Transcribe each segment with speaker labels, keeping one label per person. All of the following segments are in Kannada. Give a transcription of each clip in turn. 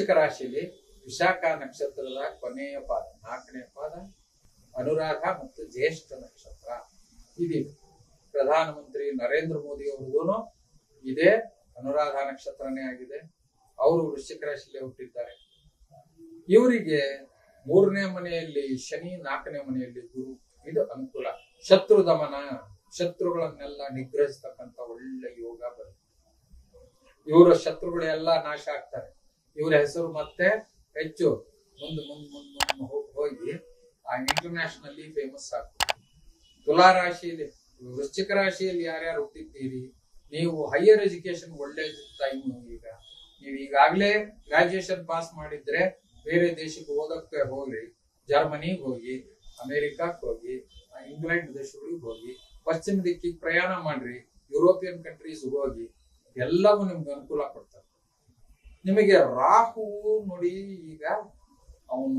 Speaker 1: ವೃಶ್ಚಿಕ ರಾಶಿಯಲ್ಲಿ ವಿಶಾಖ ನಕ್ಷತ್ರದ ಕೊನೆಯ ಪಾದ ನಾಲ್ಕನೇ ಪಾದ ಅನುರಾಧ ಮತ್ತು ಜ್ಯೇಷ್ಠ ನಕ್ಷತ್ರ ಇದಿದೆ ಪ್ರಧಾನಮಂತ್ರಿ ನರೇಂದ್ರ ಮೋದಿ ಅವ್ರದ್ದು ಇದೇ ಅನುರಾಧ ನಕ್ಷತ್ರನೇ ಆಗಿದೆ ಅವರು ವೃಶ್ಚಿಕ ರಾಶಿಯಲ್ಲಿ ಹುಟ್ಟಿದ್ದಾರೆ ಇವರಿಗೆ ಮೂರನೇ ಮನೆಯಲ್ಲಿ ಶನಿ ನಾಲ್ಕನೇ ಮನೆಯಲ್ಲಿ ಗುರು ಇದು ಅನುಕೂಲ ಶತ್ರು ದಮನ ಶತ್ರುಗಳನ್ನೆಲ್ಲ ನಿಗ್ರಹಿಸ್ತಕ್ಕಂತ ಒಳ್ಳೆ ಯೋಗ ಬರುತ್ತೆ ಇವರ ಶತ್ರುಗಳೆಲ್ಲ ನಾಶ ಆಗ್ತಾರೆ ಇವರ ಹೆಸರು ಮತ್ತೆ ಹೆಚ್ಚು ಮುಂದೆ ಮುಂದ್ ಮುಂದ್ ಮುಂದ್ ಹೋ- ಹೋಗಿ ಆ ಇಂಟರ್ನ್ಯಾಷನಲಿ ಫೇಮಸ್ ಆಗ್ತದೆ ತುಲಾ ರಾಶಿಯಲ್ಲಿ ವೃಶ್ಚಿಕ ರಾಶಿಯಲ್ಲಿ ಯಾರ್ಯಾರು ಹುಟ್ಟಿದ್ದೀರಿ ನೀವು ಹೈಯರ್ ಎಜುಕೇಶನ್ ಒಳ್ಳೆ ಟೈಮ್ ಈಗ ನೀವು ಈಗಾಗಲೇ ಗ್ರಾಜುಯೇಷನ್ ಪಾಸ್ ಮಾಡಿದ್ರೆ ಬೇರೆ ದೇಶಕ್ಕೆ ಓದಕ್ಕೆ ಹೋಗ್ರಿ ಜರ್ಮನಿಗೆ ಹೋಗಿ ಅಮೆರಿಕಕ್ಕೆ ಹೋಗಿ ಆ, ಇಂಗ್ಲೆಂಡ್ ದೇಶಗಳಿಗೆ ಹೋಗಿ ಪಶ್ಚಿಮ ದಿಕ್ಕಿಗೆ ಪ್ರಯಾಣ ಮಾಡ್ರಿ ಯುರೋಪಿಯನ್ ಕಂಟ್ರೀಸ್ ಹೋಗಿ ಎಲ್ಲವೂ ನಿಮ್ಗೆ ಅನುಕೂಲ ಕೊಡ್ತಾರೆ ನಿಮಗೆ ರಾಹು ನೋಡಿ ಈಗ ಅವನು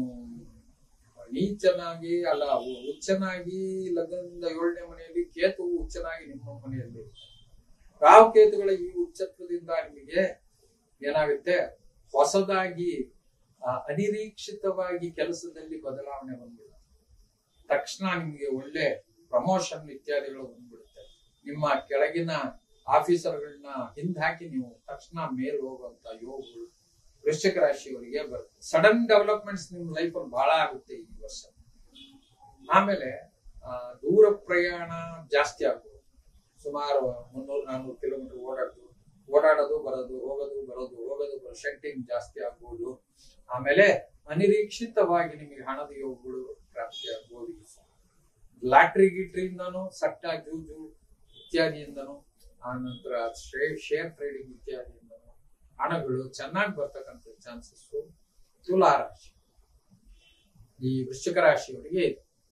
Speaker 1: ನೀಚನಾಗಿ ಅಲ್ಲ ಉ- ಉಚ್ಚನಾಗಿ ಲಗ್ನದಿಂದ ಏಳನೇ ಮನೆಯಲ್ಲಿ ಕೇತು ಉಚ್ಚನಾಗಿ ನಿಮ್ಮ ಮನೆಯಲ್ಲಿ ರಾಹು ಕೇತುಗಳ ಈ ಉಚ್ಚತ್ವದಿಂದ ನಿಮಗೆ ಏನಾಗುತ್ತೆ ಹೊಸದಾಗಿ ಆ, ಅನಿರೀಕ್ಷಿತವಾಗಿ ಕೆಲಸದಲ್ಲಿ ಬದಲಾವಣೆ ಬಂದಿದೆ ತಕ್ಷಣ ನಿಮಗೆ ಒಳ್ಳೆ ಪ್ರಮೋಷನ್ ಇತ್ಯಾದಿಗಳು ಬಂದ್ಬಿಡುತ್ತೆ ನಿಮ್ಮ ಕೆಳಗಿನ ಆಫೀಸರ್ಗಳನ್ನ ಹಿಂದಾಕಿ ನೀವು ತಕ್ಷಣ ಮೇಲ್ ಹೋಗುವಂತ ಯೋಗಗಳು ವೃಶ್ಚಿಕ ರಾಶಿಯವರಿಗೆ ಬರುತ್ತೆ ಸಡನ್ ಡೆವಲಪ್ಮೆಂಟ್ಸ್ ನಿಮ್ ಲೈಫ್ ಅಲ್ಲಿ ಬಹಳ ಆಗುತ್ತೆ ಈ ವರ್ಷ ಆಮೇಲೆ ಆ, ದೂರ ಪ್ರಯಾಣ ಜಾಸ್ತಿ ಆಗ್ಬೋದು ಸುಮಾರು ಮುನ್ನೂರು ನಾನ್ನೂರು ಕಿಲೋಮೀಟರ್ ಓಡಾಡೋದು ಓಡಾಡೋದು ಬರೋದು ಹೋಗೋದು ಬರೋದು ಹೋಗೋದು ಬರೋ ಶೆಟ್ಟಿಂಗ್ ಜಾಸ್ತಿ ಆಗ್ಬೋದು ಆಮೇಲೆ ಅನಿರೀಕ್ಷಿತವಾಗಿ ನಿಮಗೆ ಹಣದ ಯೋಗಗಳು ಪ್ರಾಪ್ತಿ ಆಗ್ಬೋದು ಈ ಸಲ. ಲಾಟ್ರಿ ಗಿಟ್ರಿಯಿಂದನೂ ಸಟ್ಟ ಜೂಜು ಇತ್ಯಾದಿಯಿಂದನೂ ಆ ನಂತರ ಶೇರ್ ಟ್ರೇಡಿಂಗ್ ಇತ್ಯಾದಿಯಿಂದನೂ ಹಣಗಳು ಚೆನ್ನಾಗಿ ಬರ್ತಕ್ಕಂಥ ಚಾನ್ಸಸ್ ತುಲಾ ರಾಶಿ ಈ ವೃಶ್ಚಿಕ ರಾಶಿಯವರಿಗೆ ಇದೆ